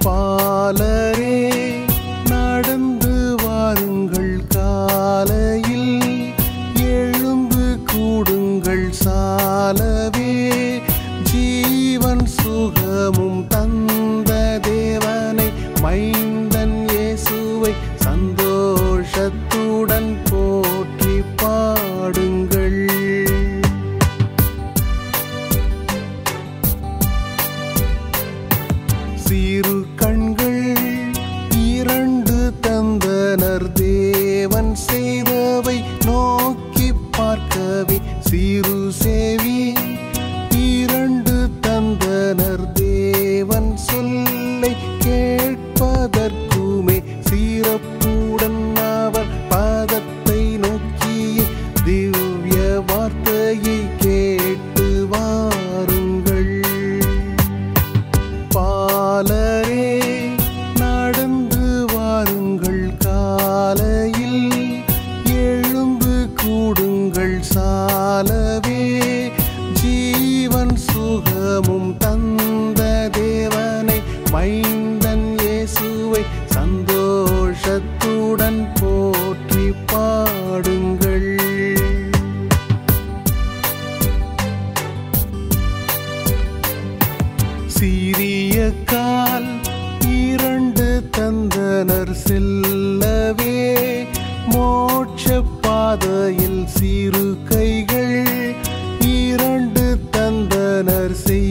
பாலரே நடந்து வாருங்கள் காலையில் எழும்பு கூடுங்கள் சாலவே ஜீவன் சுகமும் தந்த தேவனை மைந்தன் இயேசுவை சந்தோஷத்துடன் போற்றி பாடுங்கள் சிறு கண்கள் இரண்டு தந்தனர் தேவன் செய்தவை நோக்கி பார்க்கவே சிறு சேவி இரண்டு தந்தனர் தேவன் சொல்லை கேட்பதற்குமே சிறப்புடன் அவர் பாதத்தை நோக்கிய திவ்ய வார்த்தையை கேட்டு வாருங்கள் பாலரே நடந்து வாருங்கள் காலையில் எழும்பு கூடுங்கள் சாலவே ஜீவன் சுகமும் தந்த தேவனை மைந்தன் இயேசுவை சந்தோஷத்துடன் போற்றி பாடுங்கள் சிறிய கால் இரண்டு தந்தனர் செல்லவே மோட்ச பாதையில் சிறு கைகள் இரண்டு தந்தனர் செய்